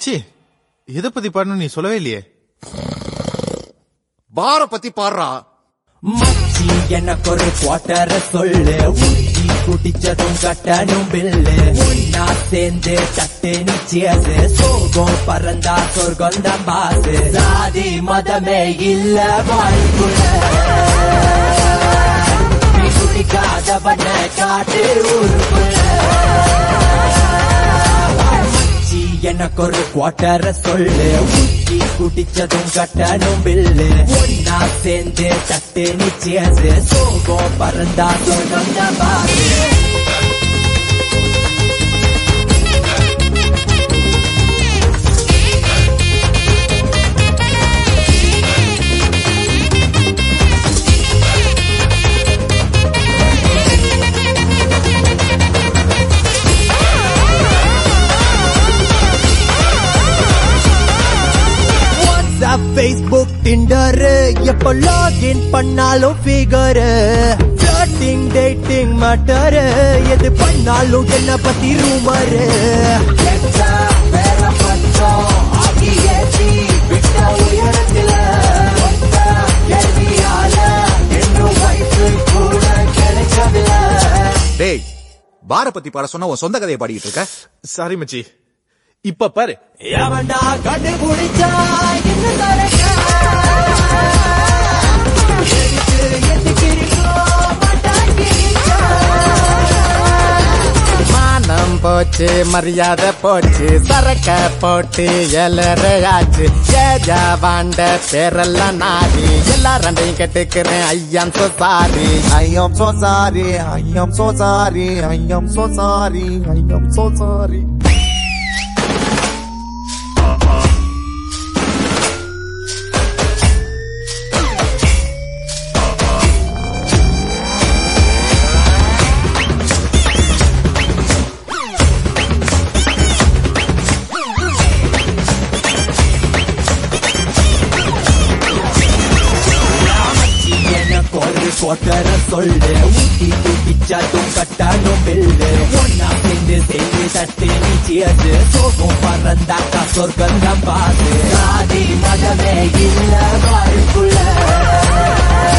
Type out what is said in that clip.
மச்சி எதை பத்தி பாடணும் நீ சொல்லவே இல்லையே பார பத்தி பாடுறா மச்சி எனக்கு ஒரு குவார்டர் சொல்லு ஊட்டி குடிச்சதும் கட்டணும் பில்லு ஒன்னா சேர்ந்து தட்டு நிச்சயது சோகம் பறந்தா சொர்க்கம் தான் பாசு சாதி மதமே இல்ல வாழ்க்குள்ள நீ குடிக்காதவன காட்டு ஊருக்குள்ள மச்சி எனக்கு ஒரு குவார்டர் சொல்லு ஊட்டி குடிச்சதும் கட்டணும் பில்லு ஒன்னா சேர்ந்து தட்டு நிச்சயது சோகம் பறந்தா சொர்க்கம் தான் பாசு வாட்ஸ்அப் ஃபேஸ்புக் டிண்டர் எப்ப லாகின் பண்ணாலும் ஃபிகர் ஃபிளர்ட்டிங் டேட்டிங் மேட்டர் எது பண்ணாலும் என்ன பத்தி ரூமர் டேய் பார பத்தி பாட சொன்னா உன் சொந்த கதையை பாடிட்டு இருக்க சாரி மச்சி இப்ப பாரு எவன்டா கண்டுபிடிச்சா என்ன தரக்கா எதுக்கு எதுக்கிருக்கோ மாட்டாக்கிருக்கா மானம் போச்சு மரியாதை போச்சு சரக்க போட்டு எலறையாச்சு ஏஜா வாண்ட பேரெல்லாம் நாடி எல்லாரையும் கெட்டுக்கிறேன் I am so sorry I am so sorry, I am so sorry, I am so sorry, I am so sorry. எனக்கு ஒரு கொட்டர சொல்லு ஊட்டி குடிச்சதும் கட்டணும் பில்லு ஒன்னா சேர்ந்து சேர்ந்து தட்டு நிச்சயது சோகம் பறந்தாக்கா சொர்க்கம் தான் பாது சாதி மதமே இல்ல வாழ்க்குள்ள